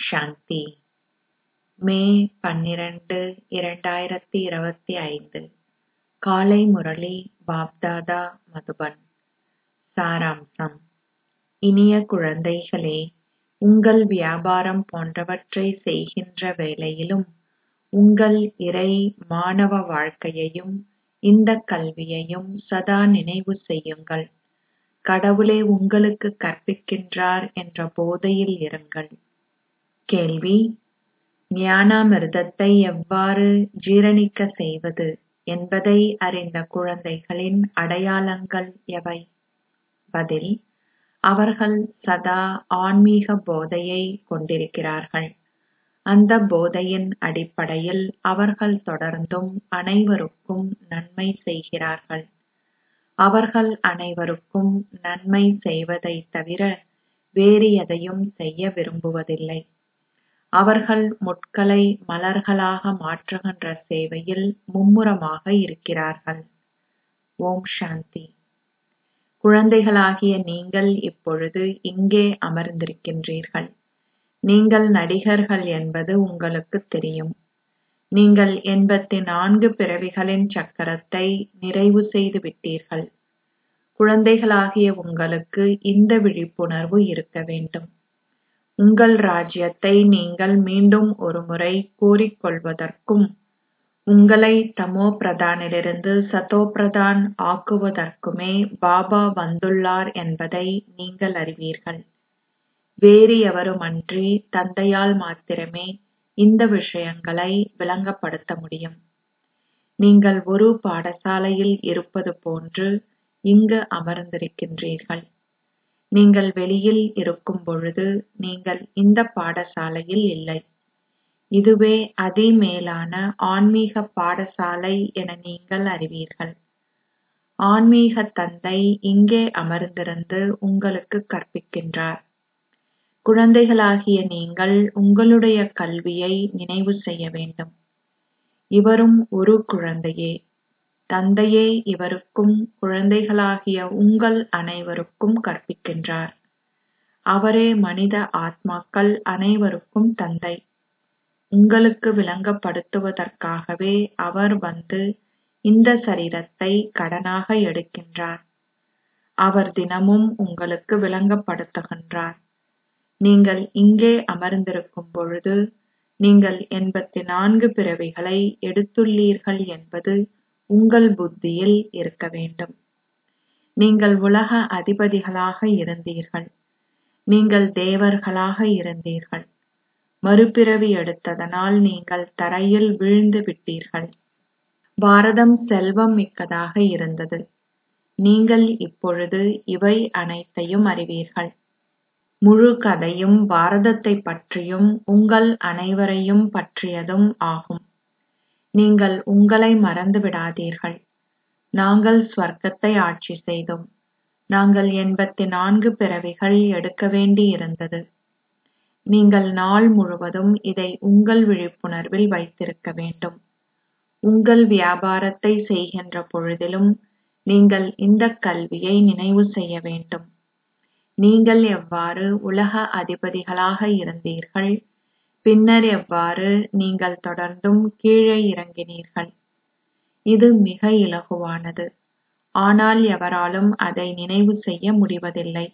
சாந்தி மே பன்னிரண்டு இரண்டாயிரத்தி இருபத்தி ஐந்து காலை முரளி பாப்தாதா மதுபன் சாராம்சம் இனிய குழந்தைகளே உங்கள் வியாபாரம் போன்றவற்றை செய்கின்ற வேளையிலும் உங்கள் இறை மாணவ வாழ்க்கையையும் இந்தக் கல்வியையும் சதா நினைவு செய்யுங்கள் கடவுளே உங்களுக்கு கற்பிக்கின்றார் என்ற போதையில் இருங்கள் கேள்வி ஞானாமிர்தத்தை எவ்வாறு ஜீரணிக்க செய்வது என்பதை அறிந்த குழந்தைகளின் அடையாளங்கள் எவை பதில் அவர்கள் சதா ஆன்மீக போதையை கொண்டிருக்கிறார்கள் அந்த போதையின் அடிப்படையில் அவர்கள் தொடர்ந்தும் அனைவருக்கும் நன்மை செய்கிறார்கள் அவர்கள் அனைவருக்கும் நன்மை செய்வதைத் தவிர வேறு எதையும் செய்ய விரும்புவதில்லை அவர்கள் முட்களை மலர்களாக மாற்றுகின்ற சேவையில் மும்முரமாக இருக்கிறார்கள் ஓம் சாந்தி குழந்தைகளாகிய நீங்கள் இப்பொழுது இங்கே அமர்ந்திருக்கின்றீர்கள் நீங்கள் நடிகர்கள் என்பது உங்களுக்குத் தெரியும் நீங்கள் எண்பத்தி நான்கு பிறவிகளின் சக்கரத்தை நிறைவு செய்து விட்டீர்கள் குழந்தைகளாகிய உங்களுக்கு இந்த விழிப்புணர்வு இருக்க வேண்டும் உங்கள் ராஜ்யத்தை நீங்கள் மீண்டும் ஒருமுறை கோரிக்கொள்வதற்கும் உங்களை தமோ பிரதானிலிருந்து சதோ பிரதான் ஆக்குவதற்குமே பாபா வந்துள்ளார் என்பதை நீங்கள் அறிவீர்கள் வேறு எவருமன்றி தந்தையால் மாத்திரமே இந்த விஷயங்களை விளங்கப்படுத்த முடியும் நீங்கள் ஒரு பாடசாலையில் இருப்பது போன்று இங்கு அமர்ந்திருக்கின்றீர்கள் நீங்கள் வெளியில் இருக்கும் பொழுது நீங்கள் இந்த பாடசாலையில் இல்லை இதுவே அதிமேலான ஆன்மீக பாடசாலை என நீங்கள் அறிவீர்கள் ஆன்மீக தந்தை இங்கே அமர்ந்திருந்து உங்களுக்கு கற்பிக்கின்றார் குழந்தைகளாகிய நீங்கள் உங்களுடைய கல்வியை நினைவு செய்ய வேண்டும் இவரும் ஒரு குழந்தையே தந்தையே இவருக்கும் குழந்தைகளாகிய உங்கள் அனைவருக்கும் கற்பிக்கின்றார் அவரே மனித ஆத்மாக்கள் அனைவருக்கும் தந்தை உங்களுக்கு விளங்கப்படுத்துவதற்காகவே அவர் வந்து இந்த சரீரத்தை கடனாக எடுக்கின்றார் அவர் தினமும் உங்களுக்கு விளங்கப்படுத்துகின்றார் நீங்கள் இங்கே அமர்ந்திருக்கும் பொழுது நீங்கள் எண்பத்தி நான்கு பிறவிகளை எடுத்துள்ளீர்கள் என்பது உங்கள் புத்தியில் இருக்க வேண்டும் நீங்கள் உலக அதிபதிகளாக இருந்தீர்கள் நீங்கள் தேவர்களாக இருந்தீர்கள் மறுபிறவி எடுத்ததனால் நீங்கள் தரையில் வீழ்ந்து விட்டீர்கள் பாரதம் செல்வம் மிக்கதாக இருந்தது நீங்கள் இப்பொழுது இவை அனைத்தையும் அறிவீர்கள் முழு கதையும் பாரதத்தை பற்றியும் உங்கள் அனைவரையும் பற்றியதும் ஆகும் நீங்கள் உங்களை மறந்து விடாதீர்கள் நாங்கள் ஸ்வர்க்கத்தை ஆட்சி செய்தோம் நாங்கள் எண்பத்தி நான்கு பிறவிகள் எடுக்க வேண்டி இருந்தது நீங்கள் நாள் முழுவதும் இதை உங்கள் விழிப்புணர்வில் வைத்திருக்க வேண்டும் உங்கள் வியாபாரத்தை செய்கின்ற பொழுதிலும் நீங்கள் இந்த கல்வியை நினைவு செய்ய வேண்டும் நீங்கள் எவ்வாறு உலக அதிபதிகளாக இருந்தீர்கள் பின்னர் எவ்வாறு நீங்கள் தொடர்ந்தும் கீழே இறங்கினீர்கள் இது மிக இலகுவானது ஆனால் எவராலும் அதை நினைவு செய்ய முடிவதில்லை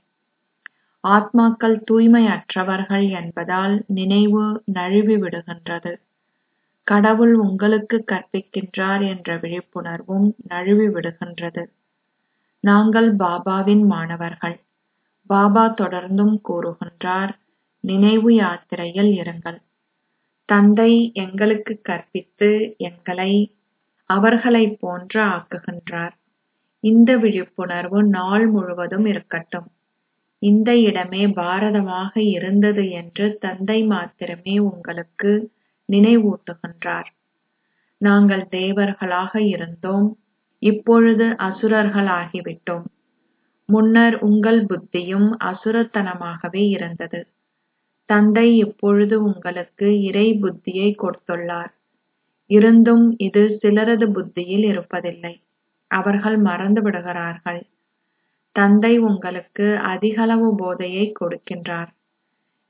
ஆத்மாக்கள் தூய்மையற்றவர்கள் என்பதால் நினைவு நழுவி விடுகின்றது கடவுள் உங்களுக்கு கற்பிக்கின்றார் என்ற விழிப்புணர்வும் நழுவி விடுகின்றது நாங்கள் பாபாவின் மாணவர்கள் பாபா தொடர்ந்தும் கூறுகின்றார் நினைவு யாத்திரையில் இருங்கள் தந்தை எங்களுக்கு கற்பித்து எங்களை அவர்களைப் போன்று ஆக்குகின்றார் இந்த விழிப்புணர்வு நாள் முழுவதும் இருக்கட்டும் இந்த இடமே பாரதமாக இருந்தது என்று தந்தை மாத்திரமே உங்களுக்கு நினைவூட்டுகின்றார் நாங்கள் தேவர்களாக இருந்தோம் இப்பொழுது அசுரர்களாகிவிட்டோம் முன்னர் உங்கள் புத்தியும் அசுரத்தனமாகவே இருந்தது தந்தை இப்பொழுது உங்களுக்கு இறை புத்தியை கொடுத்துள்ளார் இருந்தும் இது சிலரது புத்தியில் இருப்பதில்லை அவர்கள் மறந்து விடுகிறார்கள் தந்தை உங்களுக்கு அதிகளவு போதையை கொடுக்கின்றார்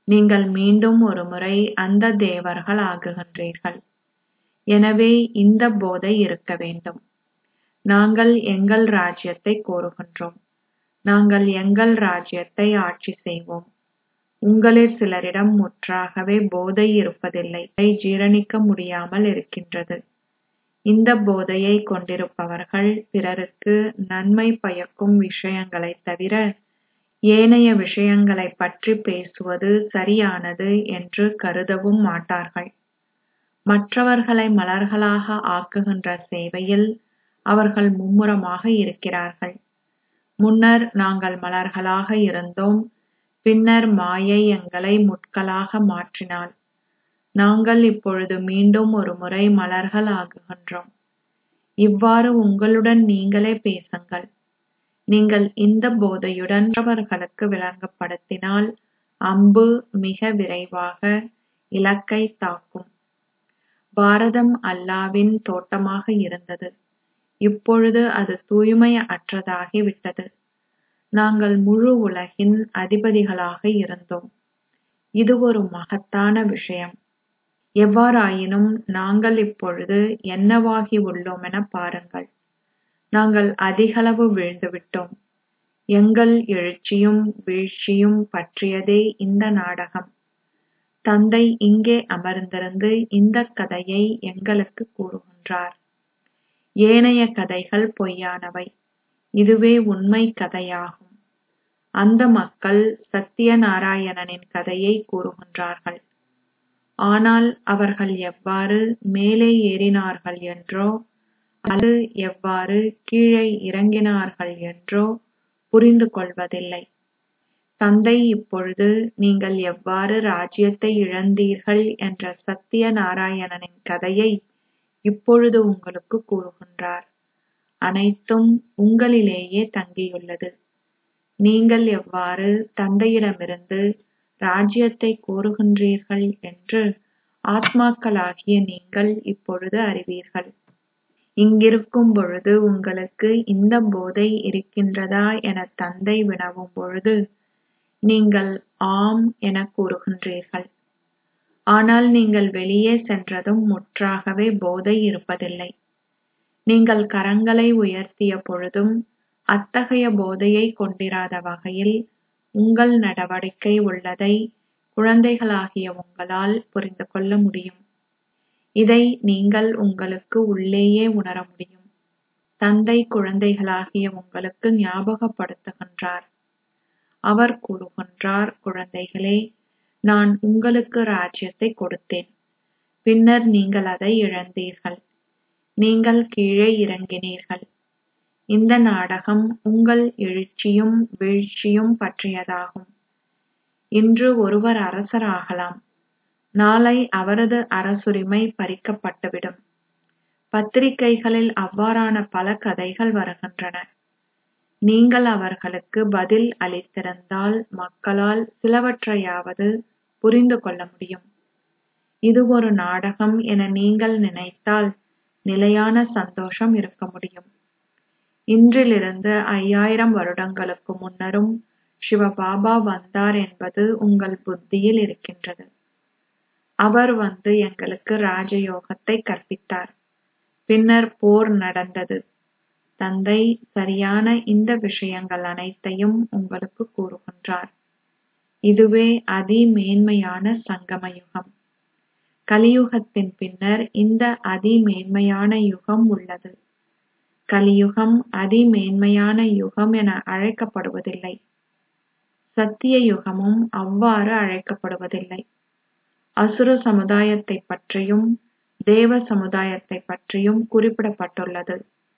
நீங்கள் மீண்டும் ஒருமுறை அந்த தேவர்கள் ஆகுகின்றீர்கள் எனவே இந்த போதை இருக்க வேண்டும் நாங்கள் எங்கள் ராஜ்யத்தை கோருகின்றோம் நாங்கள் எங்கள் ராஜ்யத்தை ஆட்சி செய்வோம் உங்களில் சிலரிடம் முற்றாகவே போதை இருப்பதில்லை அதை ஜீரணிக்க முடியாமல் இருக்கின்றது இந்த போதையை கொண்டிருப்பவர்கள் பிறருக்கு நன்மை பயக்கும் விஷயங்களைத் தவிர ஏனைய விஷயங்களைப் பற்றி பேசுவது சரியானது என்று கருதவும் மாட்டார்கள் மற்றவர்களை மலர்களாக ஆக்குகின்ற சேவையில் அவர்கள் மும்முரமாக இருக்கிறார்கள் முன்னர் நாங்கள் மலர்களாக இருந்தோம் பின்னர் மாயை எங்களை முட்களாக மாற்றினாள் நாங்கள் இப்பொழுது மீண்டும் ஒருமுறை மலர்கள் ஆகுகின்றோம் இவ்வாறு உங்களுடன் நீங்களே பேசுங்கள் நீங்கள் இந்த போதையுடன் மற்றவர்களுக்கு விளங்கப்படுத்தினால் அம்பு மிக விரைவாக இலக்கை தாக்கும் பாரதம் அல்லாவின் தோட்டமாக இருந்தது இப்பொழுது அது தூய்மை அற்றதாகி விட்டது நாங்கள் முழு உலகின் அதிபதிகளாக இருந்தோம் இது ஒரு மகத்தான விஷயம் எவ்வாறாயினும் நாங்கள் இப்பொழுது என்னவாகி உள்ளோமென பாருங்கள் நாங்கள் அதிகளவு வீழ்ந்துவிட்டோம் எங்கள் எழுச்சியும் வீழ்ச்சியும் பற்றியதே இந்த நாடகம் தந்தை இங்கே அமர்ந்திருந்து இந்த கதையை எங்களுக்கு கூறுகின்றார் ஏனைய கதைகள் பொய்யானவை இதுவே உண்மை கதையாகும் அந்த மக்கள் சத்தியநாராயணனின் கதையை கூறுகின்றார்கள் ஆனால் அவர்கள் எவ்வாறு மேலே ஏறினார்கள் என்றோ அல்லது எவ்வாறு கீழே இறங்கினார்கள் என்றோ புரிந்து கொள்வதில்லை தந்தை இப்பொழுது நீங்கள் எவ்வாறு ராஜ்யத்தை இழந்தீர்கள் என்ற சத்திய நாராயணனின் கதையை இப்பொழுது உங்களுக்கு கூறுகின்றார் அனைத்தும் உங்களிலேயே தங்கியுள்ளது நீங்கள் எவ்வாறு தந்தையிடமிருந்து ராஜ்யத்தை கோருகின்றீர்கள் என்று ஆத்மாக்களாகிய நீங்கள் இப்பொழுது அறிவீர்கள் இங்கிருக்கும் பொழுது உங்களுக்கு இந்த போதை இருக்கின்றதா என தந்தை வினவும் பொழுது நீங்கள் ஆம் என கூறுகின்றீர்கள் ஆனால் நீங்கள் வெளியே சென்றதும் முற்றாகவே போதை இருப்பதில்லை நீங்கள் கரங்களை உயர்த்திய பொழுதும் அத்தகைய போதையை கொண்டிராத வகையில் உங்கள் நடவடிக்கை உள்ளதை குழந்தைகளாகிய உங்களால் புரிந்து கொள்ள முடியும் இதை நீங்கள் உங்களுக்கு உள்ளேயே உணர முடியும் தந்தை குழந்தைகளாகிய உங்களுக்கு ஞாபகப்படுத்துகின்றார் அவர் கூறுகின்றார் குழந்தைகளே நான் உங்களுக்கு ராஜ்யத்தை கொடுத்தேன் பின்னர் நீங்கள் அதை இழந்தீர்கள் நீங்கள் கீழே இறங்கினீர்கள் இந்த நாடகம் உங்கள் எழுச்சியும் வீழ்ச்சியும் பற்றியதாகும் இன்று ஒருவர் அரசராகலாம் நாளை அவரது அரசுரிமை பறிக்கப்பட்டுவிடும் பத்திரிகைகளில் அவ்வாறான பல கதைகள் வருகின்றன நீங்கள் அவர்களுக்கு பதில் அளித்திருந்தால் மக்களால் சிலவற்றையாவது புரிந்து கொள்ள முடியும் இது ஒரு நாடகம் என நீங்கள் நினைத்தால் நிலையான சந்தோஷம் இருக்க முடியும் இன்றிலிருந்து ஐயாயிரம் வருடங்களுக்கு முன்னரும் சிவபாபா வந்தார் என்பது உங்கள் புத்தியில் இருக்கின்றது அவர் வந்து எங்களுக்கு ராஜயோகத்தை கற்பித்தார் பின்னர் போர் நடந்தது தந்தை சரியான இந்த விஷயங்கள் அனைத்தையும் உங்களுக்கு கூறுகின்றார் இதுவே அதி மேன்மையான சங்கம யுகம் கலியுகத்தின் பின்னர் இந்த அதி மேன்மையான யுகம் உள்ளது கலியுகம் அதி மேன்மையான யுகம் என அழைக்கப்படுவதில்லை சத்திய யுகமும் அவ்வாறு அழைக்கப்படுவதில்லை அசுர சமுதாயத்தை பற்றியும் தேவ சமுதாயத்தை பற்றியும் குறிப்பிடப்பட்டுள்ளது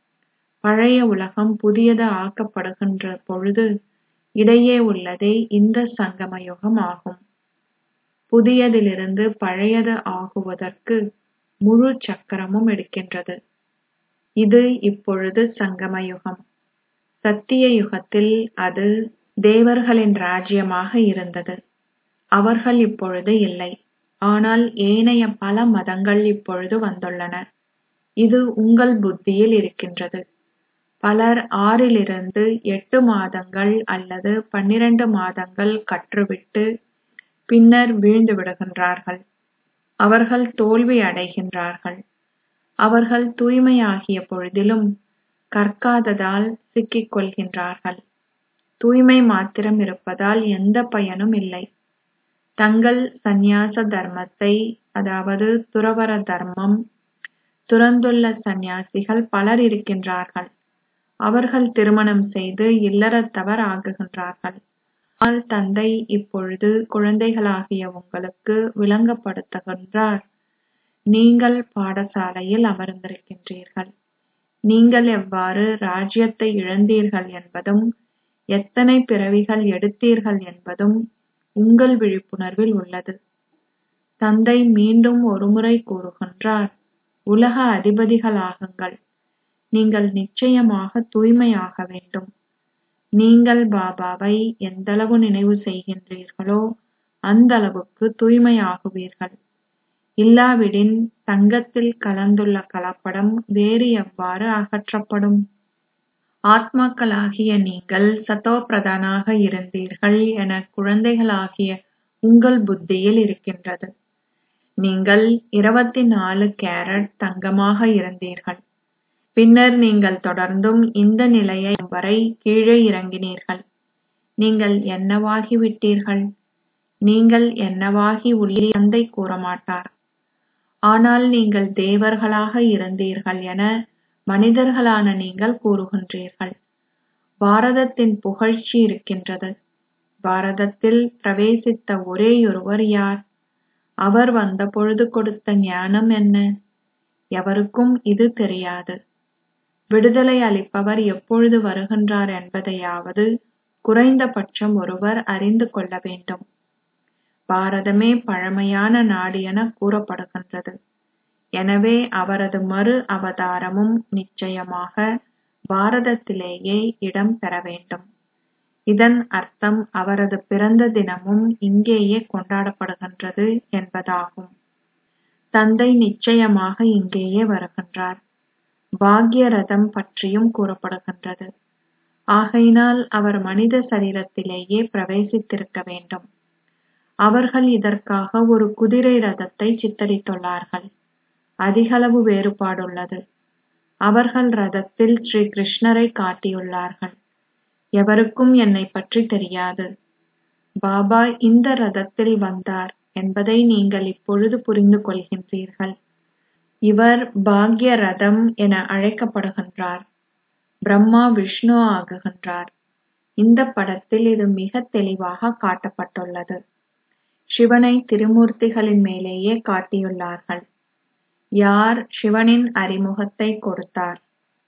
பழைய உலகம் புதியது ஆக்கப்படுகின்ற பொழுது இடையே உள்ளதே இந்த சங்கம யுகம் ஆகும் புதியதிலிருந்து பழையது ஆகுவதற்கு முழு சக்கரமும் எடுக்கின்றது இது இப்பொழுது சங்கம யுகம் சத்திய யுகத்தில் அது தேவர்களின் ராஜ்யமாக இருந்தது அவர்கள் இப்பொழுது இல்லை ஆனால் ஏனைய பல மதங்கள் இப்பொழுது வந்துள்ளன இது உங்கள் புத்தியில் இருக்கின்றது பலர் ஆறிலிருந்து எட்டு மாதங்கள் அல்லது பன்னிரண்டு மாதங்கள் கற்றுவிட்டு பின்னர் வீழ்ந்து விடுகின்றார்கள் அவர்கள் தோல்வி அடைகின்றார்கள் அவர்கள் தூய்மையாகிய பொழுதிலும் கற்காததால் சிக்கிக் கொள்கின்றார்கள் தூய்மை மாத்திரம் இருப்பதால் எந்த பயனும் இல்லை தங்கள் சந்நியாச தர்மத்தை அதாவது துறவற தர்மம் துறந்துள்ள சந்நியாசிகள் பலர் இருக்கின்றார்கள் அவர்கள் திருமணம் செய்து இல்லறத்தவர் ஆகுகின்றார்கள் ஆனால் தந்தை இப்பொழுது குழந்தைகளாகிய உங்களுக்கு விளங்கப்படுத்துகின்றார் நீங்கள் பாடசாலையில் அமர்ந்திருக்கின்றீர்கள் நீங்கள் எவ்வாறு ராஜ்யத்தை இழந்தீர்கள் என்பதும் எத்தனை பிறவிகள் எடுத்தீர்கள் என்பதும் உங்கள் விழிப்புணர்வில் உள்ளது தந்தை மீண்டும் ஒருமுறை கூறுகின்றார் உலக அதிபதிகளாகுங்கள் நீங்கள் நிச்சயமாக தூய்மையாக வேண்டும் நீங்கள் பாபாவை எந்தளவு நினைவு செய்கின்றீர்களோ அந்த அளவுக்கு தூய்மையாகுவீர்கள் இல்லாவிடின் தங்கத்தில் கலந்துள்ள கலப்படம் வேறு எவ்வாறு அகற்றப்படும் ஆத்மாக்களாகிய நீங்கள் சத்தோ பிரதானாக இருந்தீர்கள் என குழந்தைகளாகிய உங்கள் புத்தியில் இருக்கின்றது நீங்கள் இருபத்தி நாலு கேரட் தங்கமாக இருந்தீர்கள் பின்னர் நீங்கள் தொடர்ந்தும் இந்த நிலையை வரை கீழே இறங்கினீர்கள் நீங்கள் என்னவாகி விட்டீர்கள் நீங்கள் என்னவாகி உள்ளீர் தந்தை கூறமாட்டார் ஆனால் நீங்கள் தேவர்களாக இருந்தீர்கள் என மனிதர்களான நீங்கள் கூறுகின்றீர்கள் பாரதத்தின் புகழ்ச்சி இருக்கின்றது பாரதத்தில் பிரவேசித்த ஒரேயொருவர் யார் அவர் வந்தபொழுது கொடுத்த ஞானம் என்ன எவருக்கும் இது தெரியாது விடுதலை அளிப்பவர் எப்பொழுது வருகின்றார் என்பதையாவது குறைந்தபட்சம் ஒருவர் அறிந்து கொள்ள வேண்டும் பாரதமே பழமையான நாடு என கூறப்படுகின்றது எனவே அவரது மறு அவதாரமும் நிச்சயமாக பாரதத்திலேயே இடம் பெற வேண்டும் இதன் அர்த்தம் அவரது பிறந்த தினமும் இங்கேயே கொண்டாடப்படுகின்றது என்பதாகும் தந்தை நிச்சயமாக இங்கேயே வருகின்றார் பாக்யரதம் பற்றியும் கூறப்படுகின்றது ஆகையினால் அவர் மனித சரீரத்திலேயே பிரவேசித்திருக்க வேண்டும் அவர்கள் இதற்காக ஒரு குதிரை ரதத்தை சித்தரித்துள்ளார்கள் அதிகளவு வேறுபாடுள்ளது அவர்கள் ரதத்தில் ஸ்ரீ கிருஷ்ணரை காட்டியுள்ளார்கள் எவருக்கும் என்னை பற்றி தெரியாது பாபா இந்த ரதத்தில் வந்தார் என்பதை நீங்கள் இப்பொழுது புரிந்து கொள்கின்றீர்கள் இவர் பாக்ய ரதம் என அழைக்கப்படுகின்றார் பிரம்மா விஷ்ணு ஆகுகின்றார் இந்த படத்தில் இது மிக தெளிவாக காட்டப்பட்டுள்ளது சிவனை திருமூர்த்திகளின் மேலேயே காட்டியுள்ளார்கள் யார் சிவனின் அறிமுகத்தை கொடுத்தார்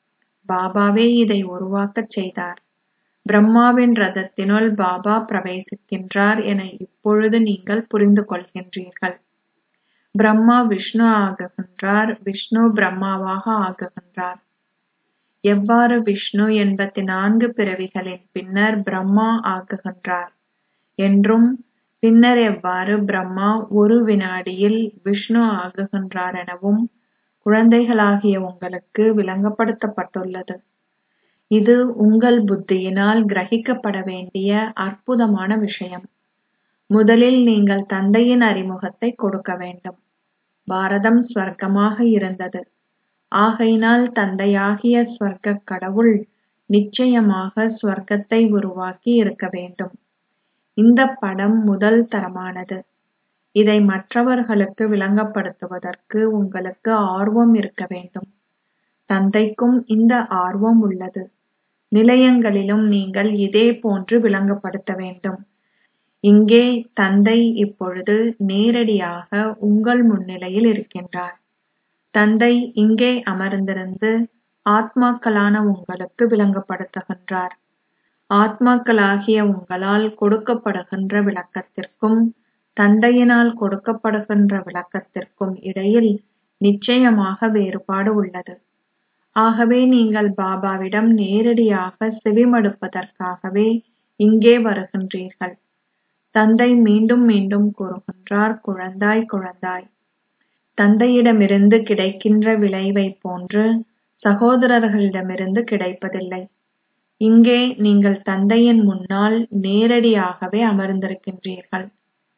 பாபாவே இதை உருவாக்கச் செய்தார் பிரம்மாவின் ரதத்தினுள் பாபா பிரவேசிக்கின்றார் என இப்பொழுது நீங்கள் புரிந்து கொள்கின்றீர்கள் பிரம்மா விஷ்ணு ஆகுகின்றார் விஷ்ணு பிரம்மாவாக ஆகுகின்றார் எவ்வாறு விஷ்ணு எண்பத்தி நான்கு பிறவிகளின் பின்னர் பிரம்மா ஆகுகின்றார் என்றும் பின்னர் எவ்வாறு பிரம்மா ஒரு வினாடியில் விஷ்ணு ஆகுகின்றார் எனவும் குழந்தைகளாகிய உங்களுக்கு விளங்கப்படுத்தப்பட்டுள்ளது இது உங்கள் புத்தியினால் கிரகிக்கப்பட வேண்டிய அற்புதமான விஷயம் முதலில் நீங்கள் தந்தையின் அறிமுகத்தை கொடுக்க வேண்டும் பாரதம் ஸ்வர்க்கமாக இருந்தது ஆகையினால் தந்தையாகிய ஸ்வர்க்க கடவுள் நிச்சயமாக ஸ்வர்க்கத்தை உருவாக்கி இருக்க வேண்டும் இந்த படம் முதல் தரமானது இதை மற்றவர்களுக்கு விளங்கப்படுத்துவதற்கு உங்களுக்கு ஆர்வம் இருக்க வேண்டும் தந்தைக்கும் இந்த ஆர்வம் உள்ளது நிலையங்களிலும் நீங்கள் இதே போன்று விளங்கப்படுத்த வேண்டும் இங்கே தந்தை இப்பொழுது நேரடியாக உங்கள் முன்னிலையில் இருக்கின்றார் தந்தை இங்கே அமர்ந்திருந்து ஆத்மாக்களான உங்களுக்கு விளங்கப்படுத்துகின்றார் ஆத்மாக்களாகிய உங்களால் கொடுக்கப்படுகின்ற விளக்கத்திற்கும் தந்தையினால் கொடுக்கப்படுகின்ற விளக்கத்திற்கும் இடையில் நிச்சயமாக வேறுபாடு உள்ளது ஆகவே நீங்கள் பாபாவிடம் நேரடியாக செவிமடுப்பதற்காகவே இங்கே வருகின்றீர்கள் தந்தை மீண்டும் மீண்டும் கூறுகின்றார் குழந்தாய் குழந்தாய் தந்தையிடமிருந்து கிடைக்கின்ற விளைவை போன்று சகோதரர்களிடமிருந்து கிடைப்பதில்லை இங்கே நீங்கள் தந்தையின் முன்னால் நேரடியாகவே அமர்ந்திருக்கின்றீர்கள்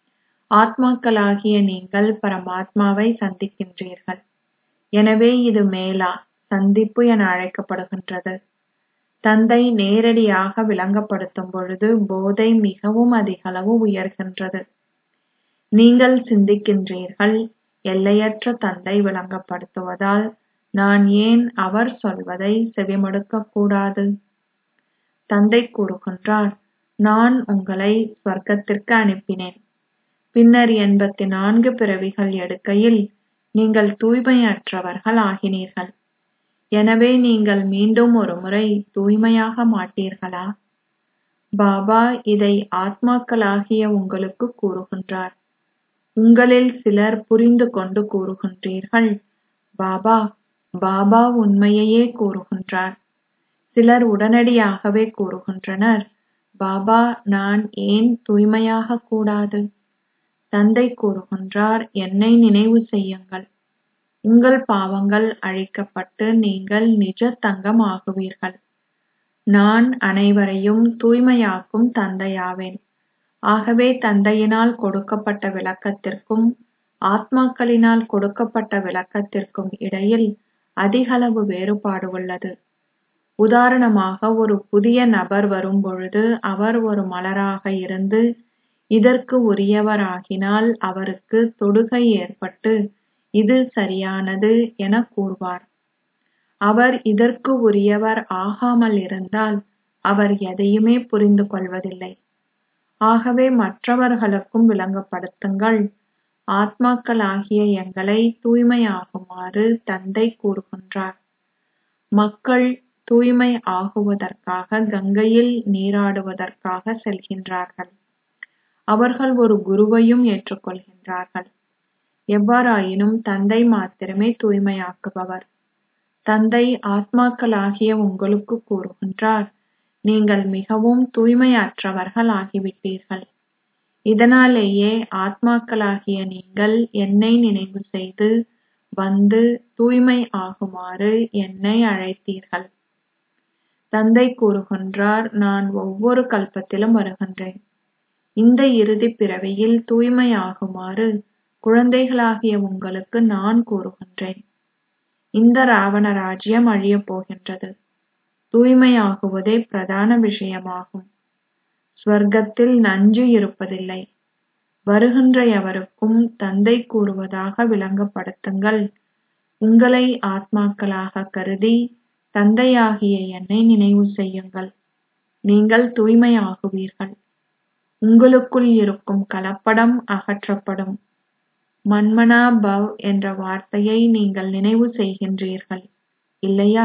ஆத்மாக்களாகிய நீங்கள் பரமாத்மாவை சந்திக்கின்றீர்கள் எனவே இது மேலா சந்திப்பு என அழைக்கப்படுகின்றது தந்தை நேரடியாக விளங்கப்படுத்தும் பொழுது போதை மிகவும் அதிகளவு உயர்கின்றது நீங்கள் சிந்திக்கின்றீர்கள் எல்லையற்ற தந்தை விளங்கப்படுத்துவதால் நான் ஏன் அவர் சொல்வதை செவிமடுக்கக் கூடாது தந்தை கூறுகின்றார் நான் உங்களை ஸ்வர்க்கத்திற்கு அனுப்பினேன் பின்னர் எண்பத்தி நான்கு பிறவிகள் எடுக்கையில் நீங்கள் தூய்மையற்றவர்கள் ஆகினீர்கள் எனவே நீங்கள் மீண்டும் ஒருமுறை தூய்மையாக மாட்டீர்களா பாபா இதை ஆத்மாக்களாகிய உங்களுக்கு கூறுகின்றார் உங்களில் சிலர் புரிந்து கொண்டு கூறுகின்றீர்கள் பாபா பாபா உண்மையையே கூறுகின்றார் சிலர் உடனடியாகவே கூறுகின்றனர் பாபா நான் ஏன் தூய்மையாக கூடாது தந்தை கூறுகின்றார் என்னை நினைவு செய்யுங்கள் உங்கள் பாவங்கள் அழிக்கப்பட்டு நீங்கள் நிஜ தங்கம் ஆகுவீர்கள் நான் அனைவரையும் தூய்மையாக்கும் தந்தையாவேன் ஆகவே தந்தையினால் கொடுக்கப்பட்ட விளக்கத்திற்கும் ஆத்மாக்களினால் கொடுக்கப்பட்ட விளக்கத்திற்கும் இடையில் அதிகளவு வேறுபாடு உள்ளது உதாரணமாக ஒரு புதிய நபர் வரும்பொழுது அவர் ஒரு மலராக இருந்து இதற்கு உரியவராகினால் அவருக்கு தொடுகை ஏற்பட்டு இது சரியானது என கூறுவார் அவர் இதற்கு உரியவர் ஆகாமல் இருந்தால் அவர் எதையுமே புரிந்து கொள்வதில்லை ஆகவே மற்றவர்களுக்கும் விளங்கப்படுத்துங்கள் ஆத்மாக்களாகிய எங்களை தூய்மையாகுமாறு தந்தை கூறுகின்றார் மக்கள் தூய்மை ஆகுவதற்காக கங்கையில் நீராடுவதற்காக செல்கின்றார்கள் அவர்கள் ஒரு குருவையும் ஏற்றுக்கொள்கின்றார்கள் எவ்வாறாயினும் தந்தை மாத்திரமே தூய்மையாக்குபவர் தந்தை ஆத்மாக்களாகிய உங்களுக்கு கூறுகின்றார் நீங்கள் மிகவும் தூய்மையற்றவர்கள் ஆகிவிட்டீர்கள் இதனாலேயே ஆத்மாக்களாகிய நீங்கள் என்னை நினைவு செய்து வந்து தூய்மை ஆகுமாறு என்னை அழைத்தீர்கள் தந்தை கூறுகின்றார் நான் ஒவ்வொரு கல்பத்திலும் வருகின்றேன் இந்த இறுதிப் பிறவியில் தூய்மையாகுமாறு குழந்தைகளாகிய உங்களுக்கு நான் கூறுகின்றேன் இந்த ராவண ராஜ்யம் அழியப் போகின்றது தூய்மையாகுவதே பிரதான விஷயமாகும் ஸ்வர்க்கத்தில் நஞ்சு இருப்பதில்லை வருகின்ற எவருக்கும் தந்தை கூறுவதாக விளங்கப்படுத்துங்கள் உங்களை ஆத்மாக்களாக கருதி தந்தையாகிய என்னை நினைவு செய்யுங்கள் நீங்கள் தூய்மையாகுவீர்கள் உங்களுக்குள் இருக்கும் கலப்படம் அகற்றப்படும் மன்மனா பவ் என்ற வார்த்தையை நீங்கள் நினைவு செய்கின்றீர்கள் இல்லையா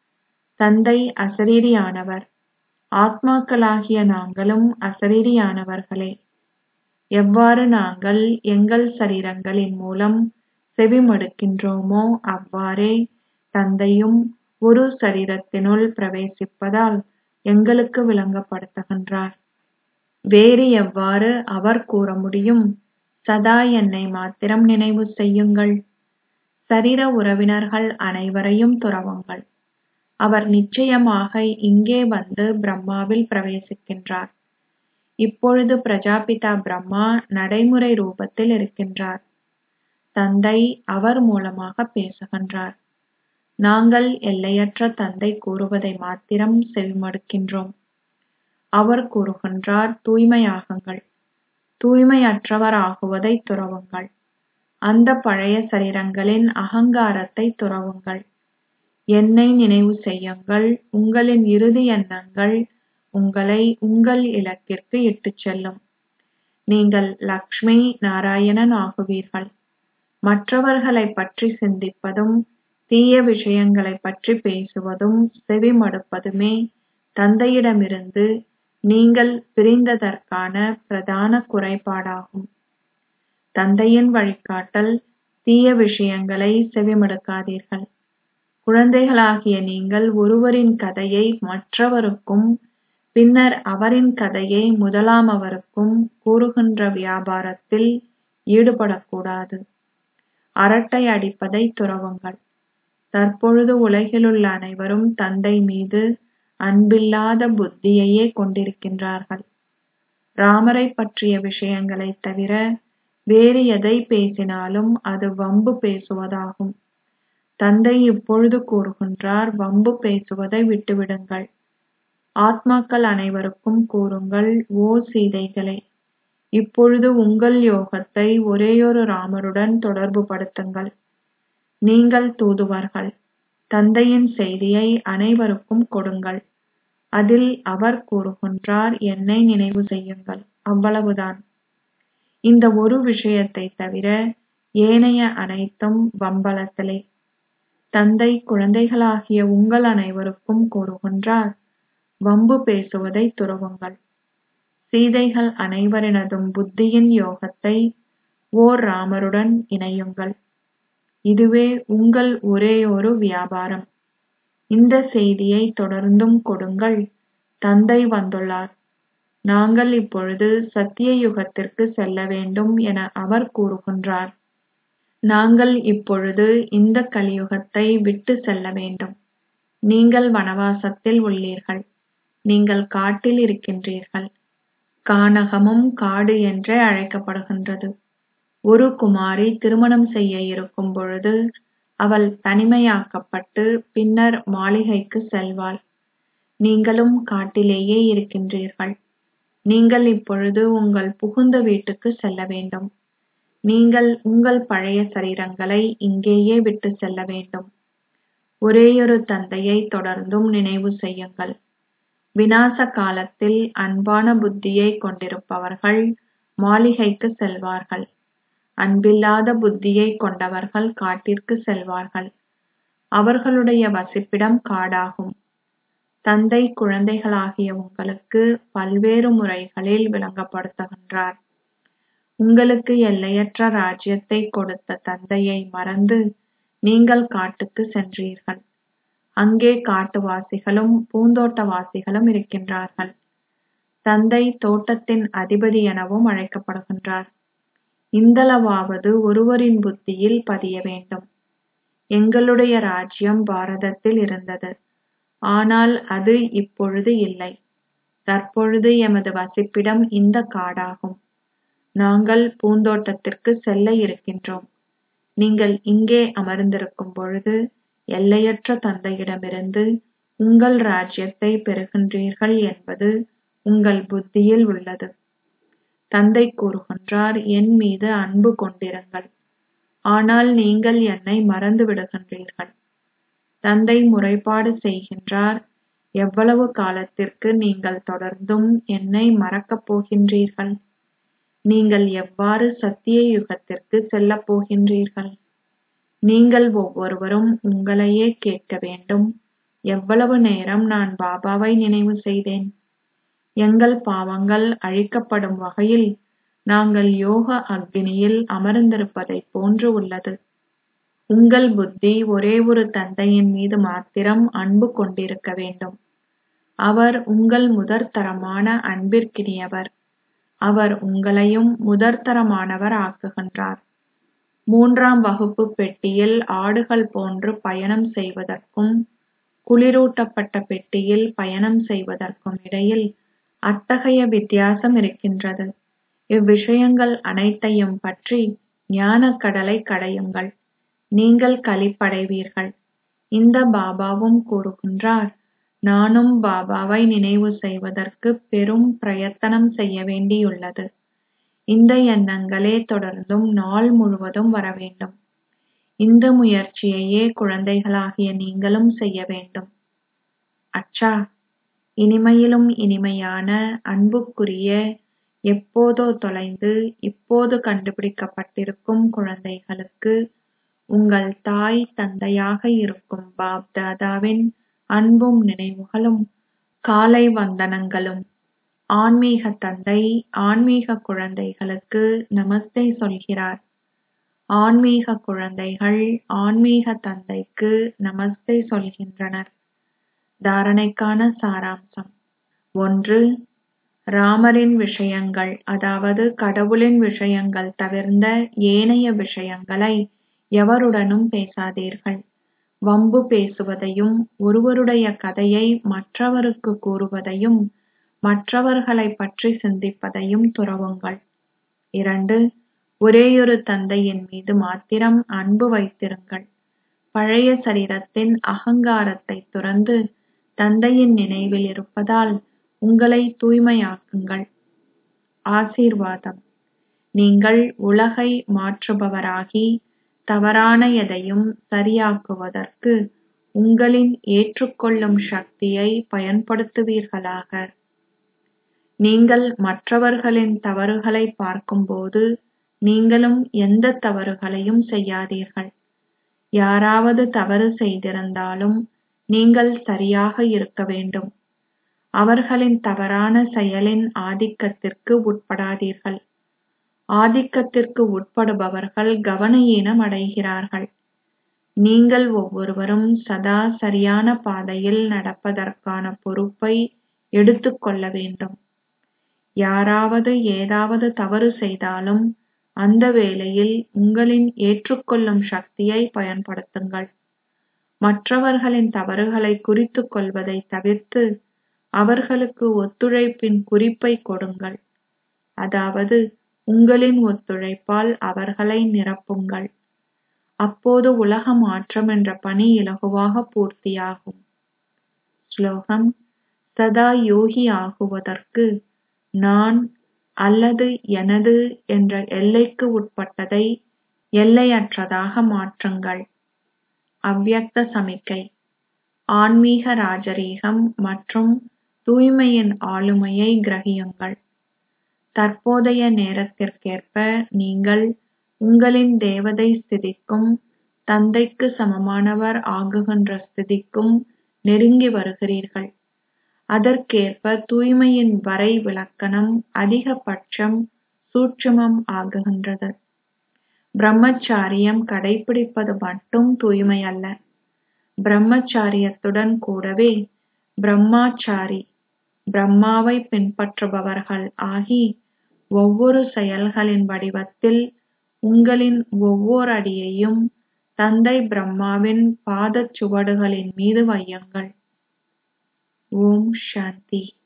தந்தை அசரீரியானவர் ஆத்மாக்களாகிய நாங்களும் அசரீரியானவர்களே எவ்வாறு நாங்கள் எங்கள் சரீரங்களின் மூலம் செவிமடுக்கின்றோமோ அவ்வாறே தந்தையும் ஒரு சரீரத்தினுள் பிரவேசிப்பதால் எங்களுக்கு விளங்கப்படுத்துகின்றார் வேறு எவ்வாறு அவர் கூற முடியும் சதா என்னை மாத்திரம் நினைவு செய்யுங்கள் சரீர உறவினர்கள் அனைவரையும் துறவுங்கள் அவர் நிச்சயமாக இங்கே வந்து பிரம்மாவில் பிரவேசிக்கின்றார் இப்பொழுது பிரஜாபிதா பிரம்மா நடைமுறை ரூபத்தில் இருக்கின்றார் தந்தை அவர் மூலமாக பேசுகின்றார் நாங்கள் எல்லையற்ற தந்தை கூறுவதை மாத்திரம் செவிமடுக்கின்றோம் அவர் கூறுகின்றார் தூய்மையாகுங்கள் தூய்மையற்றவர் ஆகுவதை துறவுங்கள் அந்த பழைய சரீரங்களின் அகங்காரத்தை துறவுங்கள் என்னை நினைவு செய்யுங்கள் உங்களின் இறுதி எண்ணங்கள் உங்களை உங்கள் இலக்கிற்கு இட்டுச் செல்லும் நீங்கள் லக்ஷ்மி நாராயணன் ஆகுவீர்கள் மற்றவர்களைப் பற்றி சிந்திப்பதும் தீய விஷயங்களைப் பற்றி பேசுவதும் செவிமடுப்பதுமே தந்தையிடமிருந்து நீங்கள் பிரிந்ததற்கான பிரதான குறைபாடாகும் தந்தையின் வழிகாட்டல் தீய விஷயங்களை செவிமடுக்காதீர்கள் குழந்தைகளாகிய நீங்கள் ஒருவரின் கதையை மற்றவருக்கும் பின்னர் அவரின் கதையை முதலாமவருக்கும் கூறுகின்ற வியாபாரத்தில் ஈடுபடக்கூடாது அரட்டை அடிப்பதை துறவுங்கள் தற்பொழுது உலகிலுள்ள அனைவரும் தந்தை மீது அன்பில்லாத புத்தியையே கொண்டிருக்கின்றார்கள் ராமரை பற்றிய விஷயங்களைத் தவிர வேறு எதை பேசினாலும் அது வம்பு பேசுவதாகும் தந்தை இப்பொழுது கூறுகின்றார் வம்பு பேசுவதை விட்டுவிடுங்கள் ஆத்மாக்கள் அனைவருக்கும் கூறுங்கள் ஓ சீதைகளே இப்பொழுது உங்கள் யோகத்தை ஒரேயொரு ராமருடன் தொடர்பு படுத்துங்கள் நீங்கள் தூதுவர்கள் தந்தையின் செய்தியை அனைவருக்கும் கொடுங்கள் அதில் அவர் கூறுகின்றார் என்னை நினைவு செய்யுங்கள் அவ்வளவுதான் இந்த ஒரு விஷயத்தை தவிர ஏனைய அனைத்தும் வம்பளத்திலே தந்தை குழந்தைகளாகிய உங்கள் அனைவருக்கும் கூறுகின்றார் வம்பு பேசுவதை துறவுங்கள் சீதைகள் அனைவரினதும் புத்தியின் யோகத்தை ஓர் ராமருடன் இணையுங்கள் இதுவே உங்கள் ஒரேயொரு வியாபாரம் இந்த செய்தியை தொடர்ந்தும் கொடுங்கள் தந்தை வந்துள்ளார் நாங்கள் இப்பொழுது சத்திய யுகத்திற்கு செல்ல வேண்டும் என அவர் கூறுகின்றார் நாங்கள் இப்பொழுது இந்த கலியுகத்தை விட்டு செல்ல வேண்டும் நீங்கள் வனவாசத்தில் உள்ளீர்கள் நீங்கள் காட்டில் இருக்கின்றீர்கள் கானகமும் காடு என்றே அழைக்கப்படுகின்றது ஒரு குமாரி திருமணம் செய்ய இருக்கும் பொழுது அவள் தனிமையாக்கப்பட்டு பின்னர் மாளிகைக்கு செல்வாள் நீங்களும் காட்டிலேயே இருக்கின்றீர்கள் நீங்கள் இப்பொழுது உங்கள் புகுந்த வீட்டுக்கு செல்ல வேண்டும் நீங்கள் உங்கள் பழைய சரீரங்களை இங்கேயே விட்டு செல்ல வேண்டும் ஒரேயொரு தந்தையை தொடர்ந்தும் நினைவு செய்யுங்கள் விநாச காலத்தில் அன்பான புத்தியை கொண்டிருப்பவர்கள் மாளிகைக்கு செல்வார்கள் அன்பில்லாத புத்தியை கொண்டவர்கள் காட்டிற்கு செல்வார்கள் அவர்களுடைய வசிப்பிடம் காடாகும் தந்தை குழந்தைகளாகிய உங்களுக்கு பல்வேறு முறைகளில் விளங்கப்படுத்துகின்றார் உங்களுக்கு எல்லையற்ற ராஜ்யத்தை கொடுத்த தந்தையை மறந்து நீங்கள் காட்டுக்கு சென்றீர்கள் அங்கே காட்டுவாசிகளும் பூந்தோட்டவாசிகளும் இருக்கின்றார்கள் தந்தை தோட்டத்தின் அதிபதி எனவும் அழைக்கப்படுகின்றார் இந்தளவாவது ஒருவரின் புத்தியில் பதிய வேண்டும் எங்களுடைய ராஜ்யம் பாரதத்தில் இருந்தது ஆனால் அது இப்பொழுது இல்லை தற்பொழுது எமது வசிப்பிடம் இந்த காடாகும் நாங்கள் பூந்தோட்டத்திற்கு செல்ல இருக்கின்றோம் நீங்கள் இங்கே அமர்ந்திருக்கும் பொழுது எல்லையற்ற தந்தையிடமிருந்து உங்கள் ராஜ்யத்தை பெறுகின்றீர்கள் என்பது உங்கள் புத்தியில் உள்ளது தந்தை கூறுகின்றார் என் மீது அன்பு கொண்டிருங்கள் ஆனால் நீங்கள் என்னை மறந்து விடுகின்றீர்கள் தந்தை முறைப்பாடு செய்கின்றார் எவ்வளவு காலத்திற்கு நீங்கள் தொடர்ந்தும் என்னை மறக்கப் போகின்றீர்கள் நீங்கள் எவ்வாறு சத்திய யுகத்திற்கு செல்லப் போகின்றீர்கள் நீங்கள் ஒவ்வொருவரும் உங்களையே கேட்க வேண்டும் எவ்வளவு நேரம் நான் பாபாவை நினைவு செய்தேன் எங்கள் பாவங்கள் அழிக்கப்படும் வகையில் நாங்கள் யோக அக்னியில் அமர்ந்திருப்பதைப் போன்று உள்ளது உங்கள் புத்தி ஒரே ஒரு தந்தையின் மீது மாத்திரம் அன்பு கொண்டிருக்க வேண்டும் அவர் உங்கள் முதற்தரமான அன்பிற்கினியவர் அவர் உங்களையும் முதற்தரமானவர் ஆக்குகின்றார் மூன்றாம் வகுப்பு பெட்டியில் ஆடுகள் போன்று பயணம் செய்வதற்கும் குளிரூட்டப்பட்ட பெட்டியில் பயணம் செய்வதற்கும் இடையில் அத்தகைய வித்தியாசம் இருக்கின்றது இவ்விஷயங்கள் அனைத்தையும் பற்றி ஞானக் கடலை கடையுங்கள் நீங்கள் களிப்படைவீர்கள் இந்த பாபாவும் கூறுகின்றார் நானும் பாபாவை நினைவு செய்வதற்கு பெரும் பிரயத்தனம் செய்ய வேண்டியுள்ளது இந்த எண்ணங்களே தொடர்ந்தும் நாள் முழுவதும் வர வேண்டும் இந்த முயற்சியையே குழந்தைகளாகிய நீங்களும் செய்ய வேண்டும் அச்சா இனிமையிலும் இனிமையான அன்புக்குரிய எப்போதோ தொலைந்து இப்போது கண்டுபிடிக்கப்பட்டிருக்கும் குழந்தைகளுக்கு உங்கள் தாய் தந்தையாக இருக்கும் பாப் தாதாவின் அன்பும் நினைவுகளும் காலை வந்தனங்களும் ஆன்மீக தந்தை ஆன்மீக குழந்தைகளுக்கு நமஸ்தே சொல்கிறார் ஆன்மீக குழந்தைகள் ஆன்மீக தந்தைக்கு நமஸ்தே சொல்கின்றனர் தாரணைக்கான சாராம்சம் ஒன்று ராமரின் விஷயங்கள் அதாவது கடவுளின் விஷயங்கள் தவிர்ந்த ஏனைய விஷயங்களை எவருடனும் பேசாதீர்கள் வம்பு பேசுவதையும் ஒருவருடைய கதையை மற்றவருக்கு கூறுவதையும் மற்றவர்களை பற்றி சிந்திப்பதையும் துறவுங்கள் இரண்டு ஒரேயொரு தந்தையின் மீது மாத்திரம் அன்பு வைத்திருங்கள் பழைய சரீரத்தின் அகங்காரத்தை துறந்து தந்தையின் நினைவில் இருப்பதால் உங்களை தூய்மையாக்குங்கள் ஆசீர்வாதம் நீங்கள் உலகை மாற்றுபவராகி தவறான எதையும் சரியாக்குவதற்கு உங்களின் ஏற்றுக்கொள்ளும் சக்தியை பயன்படுத்துவீர்களாக நீங்கள் மற்றவர்களின் தவறுகளை பார்க்கும்போது நீங்களும் எந்த தவறுகளையும் செய்யாதீர்கள் யாராவது தவறு செய்திருந்தாலும் நீங்கள் சரியாக இருக்க வேண்டும் அவர்களின் தவறான செயலின் ஆதிக்கத்திற்கு உட்படாதீர்கள் ஆதிக்கத்திற்கு உட்படுபவர்கள் கவனயீனம் அடைகிறார்கள் நீங்கள் ஒவ்வொருவரும் சதா சரியான பாதையில் நடப்பதற்கான பொறுப்பை எடுத்துக்கொள்ள வேண்டும் யாராவது ஏதாவது தவறு செய்தாலும் அந்த வேளையில் உங்களின் ஏற்றுக்கொள்ளும் சக்தியை பயன்படுத்துங்கள் மற்றவர்களின் தவறுகளை குறித்துக் கொள்வதை தவிர்த்து அவர்களுக்கு ஒத்துழைப்பின் குறிப்பை கொடுங்கள் அதாவது உங்களின் ஒத்துழைப்பால் அவர்களை நிரப்புங்கள் அப்போது உலக மாற்றம் என்ற பணி இலகுவாக பூர்த்தியாகும் ஸ்லோகம் சதா யோகி ஆகுவதற்கு நான் அல்லது எனது என்ற எல்லைக்கு உட்பட்டதை எல்லையற்றதாக மாற்றுங்கள் அவ்யக்த சமிக்கை ஆன்மீக ராஜரீகம் மற்றும் தூய்மையின் ஆளுமையை கிரகியுங்கள் தற்போதைய நேரத்திற்கேற்ப நீங்கள் உங்களின் தேவதை ஸ்திதிக்கும் தந்தைக்கு சமமானவர் ஆகுகின்ற ஸ்திதிக்கும் நெருங்கி வருகிறீர்கள் அதற்கேற்ப தூய்மையின் வரை விலக்கணம் அதிகபட்சம் சூட்சுமம் ஆகுகின்றது பிரம்மச்சாரியம் கடைபிடிப்பது மட்டும் தூய்மை அல்ல பிரம்மச்சாரியத்துடன் கூடவே பிரம்மாச்சாரி பிரம்மாவை பின்பற்றுபவர்கள் ஆகி ஒவ்வொரு செயல்களின் வடிவத்தில் உங்களின் ஒவ்வொரு அடியையும் தந்தை பிரம்மாவின் பாதச்சுவடுகளின் மீது வையுங்கள் ஓம் சாந்தி